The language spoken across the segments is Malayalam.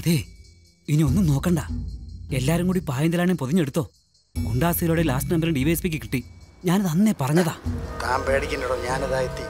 അതെ ഇനി ഒന്നും നോക്കണ്ട എല്ലാരും കൂടി പായന്തലാണെ പൊതിഞ്ഞെടുത്തോ ഗുണ്ടാസിലൂടെ ലാസ്റ്റ് നമ്പർ ഡിവൈഎസ്പിക്ക് കിട്ടി ഞാനത് അന്നേ പറഞ്ഞതാ താൻ പേടിക്കണ്ടോ ഞാനതാ എത്തി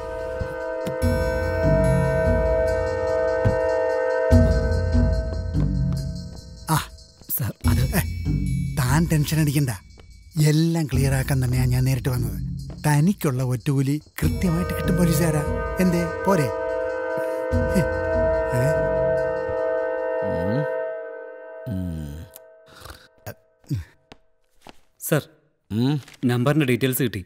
ആ സാർ അത് താൻ ടെൻഷൻ അടിക്കണ്ട എല്ലാം ക്ലിയർ ആക്കാൻ തന്നെയാ ഞാൻ നേരിട്ട് വന്നത് തനിക്കുള്ള ഒറ്റുകൂലി കൃത്യമായിട്ട് കിട്ടും പോലീസുകാരാ എന്തേ പോരെ ഏ? സാർ നമ്പറിന്റെ ഡീറ്റെയിൽസ് കിട്ടി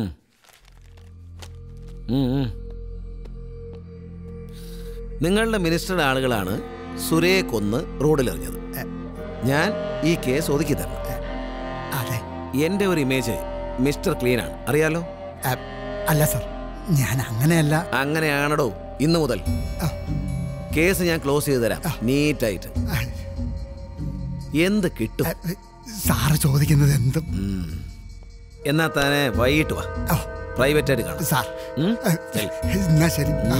നിങ്ങളുടെ മിനിസ്റ്ററുടെ ആളുകളാണ് സുരയെ കൊന്ന് റോഡിലെറിഞ്ഞത് ഞാൻ ഈ കേസ് ഒതുക്കി തരണം അതെ എൻ്റെ ഒരു ഇമേജ് മിസ്റ്റർ ക്ലീൻ ആണ് അറിയാലോ അല്ല സർ ഞാൻ അങ്ങനെയല്ല അങ്ങനെയാണടോ ഇന്നു മുതൽ കേസ് ഞാൻ ക്ലോസ് ചെയ്ത് തരാം നീറ്റായിട്ട് എന്ത് കിട്ടും സാറ് ചോദിക്കുന്നത് എന്തും എന്നാ തന്നെ വൈകിട്ട് വാ പ്രൈവറ്റ് ആയിട്ട് കാണാം സാർ ഉം? എന്നാ ശരി ആ.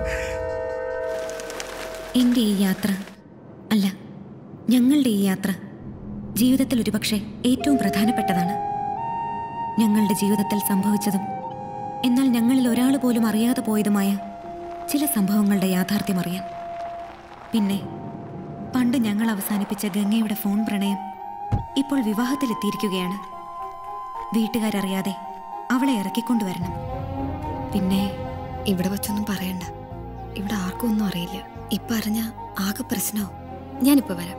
എൻ്റെ ഈ യാത്ര അല്ല ഞങ്ങളുടെ ഈ യാത്ര ജീവിതത്തിൽ ഒരുപക്ഷെ ഏറ്റവും പ്രധാനപ്പെട്ടതാണ് ഞങ്ങളുടെ ജീവിതത്തിൽ സംഭവിച്ചതും എന്നാൽ ഞങ്ങളിൽ ഒരാൾ പോലും അറിയാതെ പോയതുമായ ചില സംഭവങ്ങളുടെ യാഥാർത്ഥ്യം അറിയാൻ പിന്നെ പണ്ട് ഞങ്ങൾ അവസാനിപ്പിച്ച ഗംഗയുടെ ഫോൺ പ്രണയം ഇപ്പോൾ വിവാഹത്തിലെത്തിയിരിക്കുകയാണ് വീട്ടുകാരറിയാതെ അവളെ ഇറക്കിക്കൊണ്ടുവരണം പിന്നെ ഇവിടെ വച്ചൊന്നും പറയണ്ട ഇവിടെ ആർക്കും ഒന്നും അറിയില്ല ഇപ്പൊ അറിഞ്ഞ ആകെ പ്രശ്നമാവും ഞാനിപ്പോ വരാം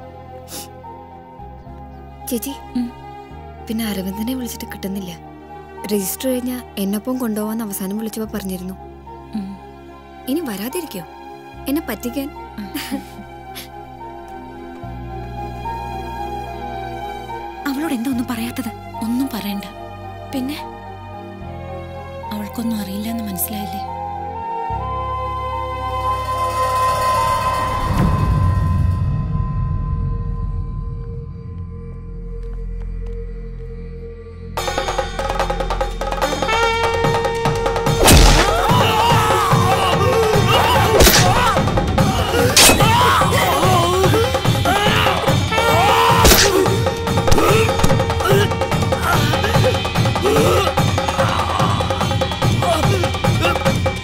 ചേച്ചി പിന്നെ അരവിന്ദനെ വിളിച്ചിട്ട് കിട്ടുന്നില്ല രജിസ്റ്റർ കഴിഞ്ഞാൽ എന്നൊപ്പം കൊണ്ടുപോകാൻ അവസാനം വിളിച്ചപ്പോ പറഞ്ഞിരുന്നു ഇനി വരാതിരിക്കോ എന്നെ പറ്റിക്കാൻ അവളോട് എന്താ ഒന്നും പറയാത്തത് ഒന്നും പറയണ്ട പിന്നെ അവൾക്കൊന്നും അറിയില്ല എന്ന് മനസ്സിലായില്ലേ ആ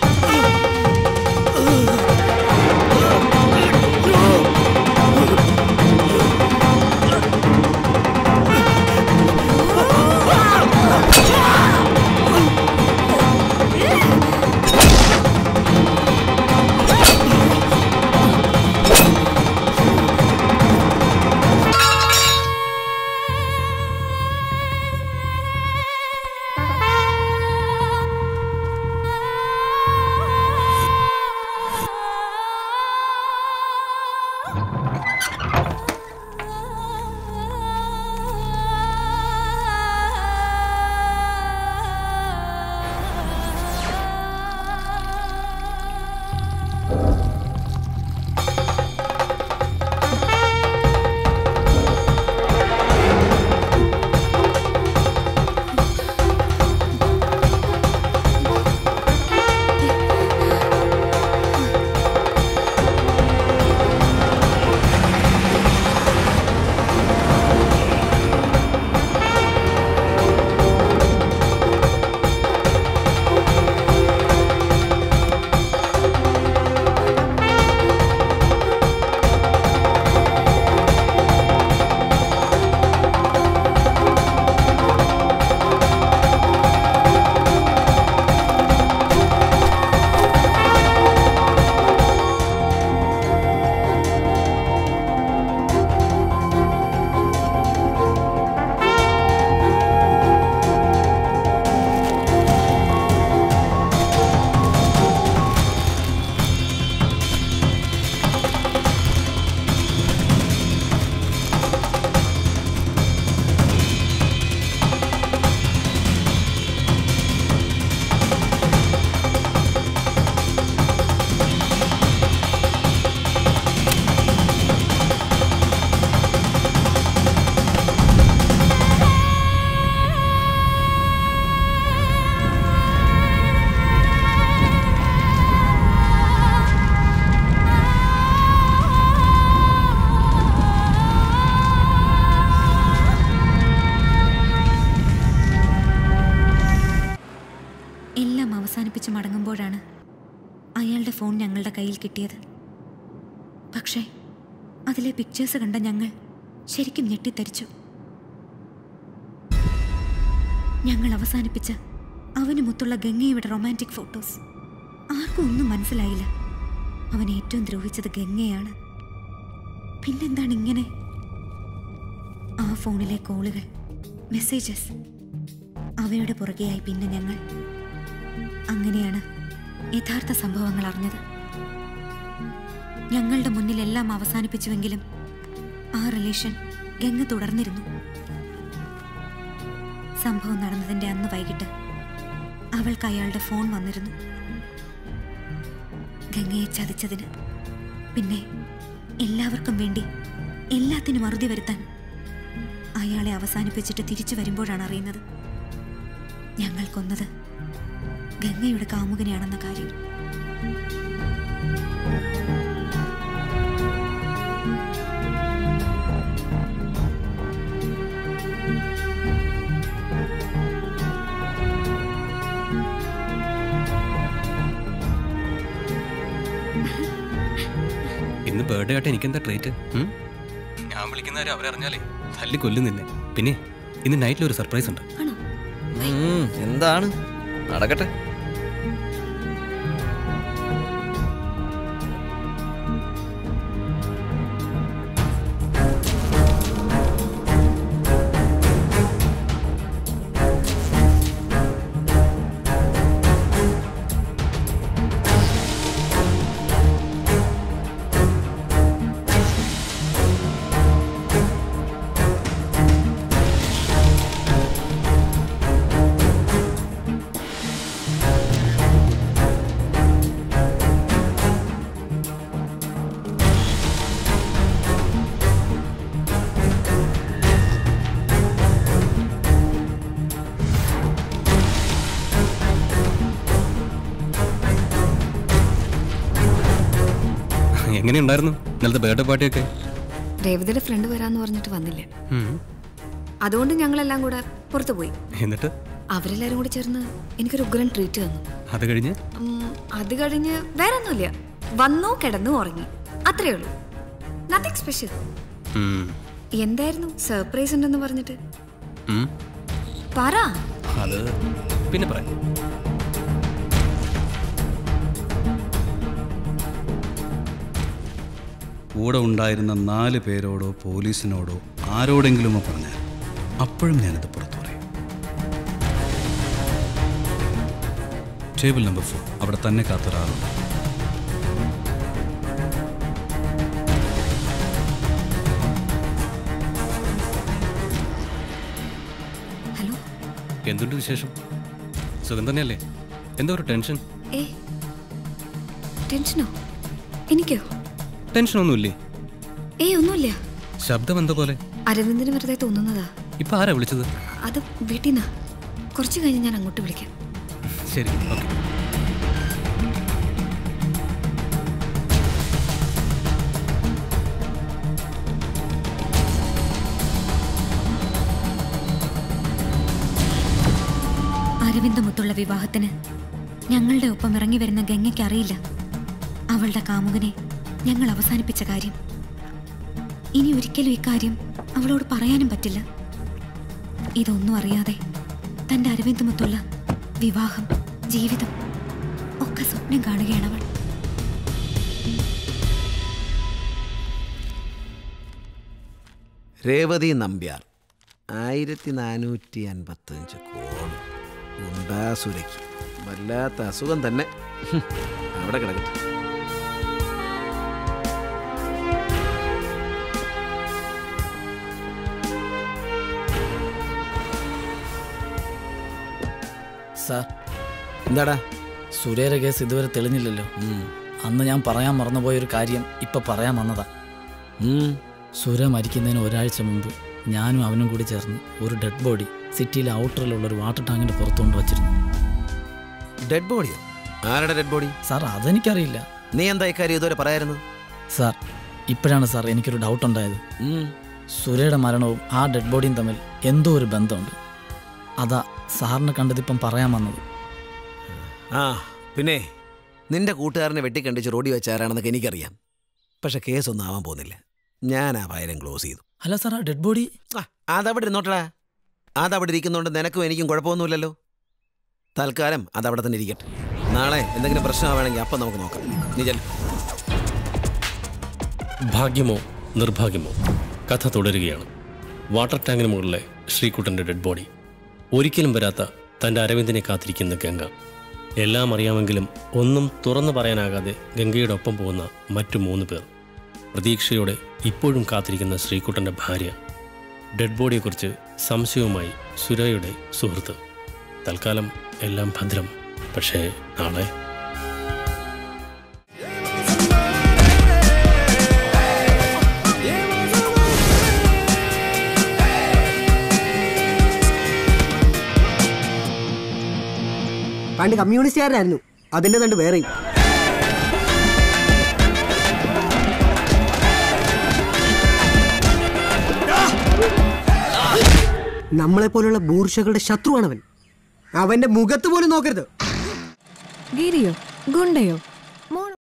എല്ലാം അവസാനിപ്പിച്ച് മടങ്ങുമ്പോഴാണ് അയാളുടെ ഫോൺ ഞങ്ങളുടെ കയ്യിൽ കിട്ടിയത് പക്ഷേ അതിലെ പിക്ചേഴ്സ് കണ്ട ഞങ്ങൾ ശരിക്കും ഞെട്ടിത്തരിച്ചു ഞങ്ങൾ അവസാനിപ്പിച്ച അവനുമൊത്തുള്ള ഗംഗയുടെ റൊമാൻറ്റിക് ഫോട്ടോസ് ആർക്കും ഒന്നും മനസ്സിലായില്ല അവൻ ഏറ്റവും ദ്രോഹിച്ചത് ഗംഗയാണ് പിന്നെന്താണ് ഇങ്ങനെ ആ ഫോണിലെ കോളുകൾ മെസ്സേജസ് അവയുടെ പുറകെയായി പിന്നെ ഞങ്ങൾ അങ്ങനെയാണ് യഥാർത്ഥ സംഭവങ്ങൾ അറിഞ്ഞത് ഞങ്ങളുടെ മുന്നിൽ എല്ലാം അവസാനിപ്പിച്ചുവെങ്കിലും ആ റിലേഷൻ ഗംഗ തുടർന്നിരുന്നു സംഭവം നടന്നതിന്റെ അന്ന് വൈകിട്ട് അവൾക്ക് അയാളുടെ ഫോൺ വന്നിരുന്നു ഗംഗയെ ചതിച്ചതിന് പിന്നെ എല്ലാവർക്കും വേണ്ടി എല്ലാത്തിനും അറുതി വരുത്താൻ അയാളെ അവസാനിപ്പിച്ചിട്ട് തിരിച്ചു വരുമ്പോഴാണ് അറിയുന്നത് ഞങ്ങൾ കൊന്നത് ഗംഗയുടെ കാമുകനെയാണെന്ന കാര്യം ഇന്ന് ബർത്ത്ഡേ ആയിട്ട് എനിക്കെന്താ ട്രീറ്റ് ഞാൻ വിളിക്കുന്നവരെ അവരറിഞ്ഞാലേ തല്ലി കൊല്ലുന്നില്ല പിന്നെ ഇന്ന് നൈറ്റിൽ ഒരു സർപ്രൈസ് ഉണ്ട് ആണോ ഉം, എന്താണ് നടക്കട്ടെ എങ്ങനെയുണ്ടായിരുന്നു ഇന്നലത്തെ ബർത്ത്ഡേ പാർട്ടിയൊക്കെ രേവതിയുടെ ഫ്രണ്ട് വരാന്ന് പറഞ്ഞിട്ട് വന്നില്ല ഉം. അതുകൊണ്ട് ഞങ്ങളെല്ലാം കൂടെ പുറത്തു പോയി എന്നിട്ട് അവരെല്ലാരും കൂടി ചേർന്ന് എനിക്കൊരു ഉഗ്രൻ ട്രീറ്റ് തന്നു അത് കഴിഞ്ഞ് ഉം, അത് കഴിഞ്ഞ് വേറെ ഒന്നുമില്ല വന്നു കിടന്നു ഉറങ്ങി അത്രേ ഉള്ളൂ നത്തിങ് സ്പെഷ്യൽ ഉം. എന്തായിരുന്നു സർപ്രൈസ് ഉണ്ടെന്ന് പറഞ്ഞിട്ട് ഉം. പറ അത് പിന്നെ പറയാം കൂടെ ഉണ്ടായിരുന്ന നാല് പേരോടോ പോലീസിനോടോ ആരോടെങ്കിലുമോ പറഞ്ഞാൽ അപ്പോഴും ഞാനത് പുറത്തു പറയും ടേബിൾ നമ്പർ ഫോർ അവിടെ തന്നെ കാത്തൊരാളുണ്ട് ഹലോ എന്തുണ്ട് വിശേഷം സുഖം തന്നെയല്ലേ എന്താ ഒരു ടെൻഷൻ ഏ ടെൻഷനോ എനിക്കോ ടെൻഷനൊന്നുമില്ലേ ഏ ഒന്നുമില്ല ശബ്ദം എന്താ പോലെ അരവിന്ദിന് വെറുതെ തോന്നുന്നതാ ഇപ്പൊ ആരാ വിളിച്ചത് അത് വീട്ടിൽ നിന്നാ കുറച്ച് കഴിഞ്ഞ് ഞാൻ അങ്ങോട്ട് വിളിക്കാം ശരി ഓക്കെ അരവിന്ദമൊത്തുള്ള വിവാഹത്തിന് ഞങ്ങളുടെ ഒപ്പം ഇറങ്ങി വരുന്ന ഗംഗയ്ക്ക് അറിയില്ല അവളുടെ കാമുകനെ ഞങ്ങൾ അവസാനിപ്പിച്ച കാര്യം ഇനി ഒരിക്കലും ഇക്കാര്യം അവളോട് പറയാനും പറ്റില്ല ഇതൊന്നും അറിയാതെ തന്റെ അരവിന്ദമൊത്തുള്ള വിവാഹം ജീവിതം ഒക്കെ സ്വപ്നം കാണുകയാണ് അവൾ രേവതി നമ്പ്യാർ ആയിരത്തി നാനൂറ്റി അൻപത്തഞ്ച് കോടി ഗുണ്ടാസുരയ്ക്ക് വല്ലാത്ത അസുഖം തന്നെ ഹും, അവിടെ കിടക്കട്ടെ സാർ എന്താടാ സുരേര കേസ് ഇതുവരെ തെളിഞ്ഞില്ലല്ലോ അന്ന് ഞാൻ പറയാൻ മറന്നുപോയ ഒരു കാര്യം ഇപ്പൊ പറയാൻ വന്നതാ ഉം, സുര മരിക്കുന്നതിന് ഒരാഴ്ച മുമ്പ് ഞാനും അവനും കൂടി ചേർന്ന് ഒരു ഡെഡ് ബോഡി സിറ്റിയിലെ ഔട്ടറിലുള്ള ഒരു വാട്ടർ ടാങ്കിന്റെ പുറത്തുകൊണ്ട് വച്ചിരുന്നു ഡെഡ് ബോഡിയോ ആരുടെ ഡെഡ് ബോഡി സാർ അതെനിക്കറിയില്ല നീ എന്താ ഇക്കാര്യം ഇതുവരെ പറയായിരുന്നു സാർ ഇപ്പോഴാണ് സാർ എനിക്കൊരു ഡൗട്ട് ഉണ്ടായത് ഉം, സുരയുടെ മരണവും ആ ഡെഡ് ബോഡിയും തമ്മിൽ എന്തോ ഒരു ബന്ധമുണ്ട് അതാ സാറിനെ കണ്ടതിപ്പം പറയാൻ വന്നത് ആ പിന്നെ നിന്റെ കൂട്ടുകാരനെ വെട്ടിക്കണ്ടിച്ച് റോഡി വെച്ചാരാണെന്നൊക്കെ എനിക്കറിയാം പക്ഷെ കേസൊന്നും ആവാൻ പോകുന്നില്ല ഞാൻ ആ ഫയലും ക്ലോസ് ചെയ്തു അല്ല സാർ ആ ഡെഡ് ബോഡി ആ, അതവിടെ ഇരുന്നോട്ടടാ അതവിടെ ഇരിക്കുന്നതുകൊണ്ട് നിനക്കും എനിക്കും കുഴപ്പമൊന്നുമില്ലല്ലോ തൽക്കാലം അതവിടെ തന്നെ ഇരിക്കട്ടെ നാളെ എന്തെങ്കിലും പ്രശ്നമാണെങ്കിൽ അപ്പം നമുക്ക് നോക്കാം നീ ചെല്ല്. ഭാഗ്യമോ നിർഭാഗ്യമോ കഥ തുടരുകയാണ് വാട്ടർ ടാങ്കിന് മുകളിലെ ശ്രീകുട്ടൻ്റെ ഡെഡ് ബോഡി ഒരിക്കലും വരാത്ത തൻ്റെ അരവിന്ദനെ കാത്തിരിക്കുന്ന ഗംഗ എല്ലാം അറിയാമെങ്കിലും ഒന്നും തുറന്നു പറയാനാകാതെ ഗംഗയുടെ ഒപ്പം പോകുന്ന മറ്റു മൂന്ന് പേർ പ്രതീക്ഷയോടെ ഇപ്പോഴും കാത്തിരിക്കുന്ന ശ്രീകുട്ടൻ്റെ ഭാര്യ ഡെഡ് ബോഡിയെക്കുറിച്ച് സംശയവുമായി സുരയുടെ സുഹൃത്ത് തൽക്കാലം എല്ലാം ഭദ്രം പക്ഷേ നാളെ പണ്ട് കമ്മ്യൂണിസ്റ്റുകാരായിരുന്നു അതിന്റെ തണ്ട് വേറെയും നമ്മളെ പോലുള്ള ബൂർഷകളുടെ ശത്രുവാണവൻ അവന്റെ മുഖത്ത് പോലും നോക്കരുത് ഗിരിയോ ഗുണ്ടയോ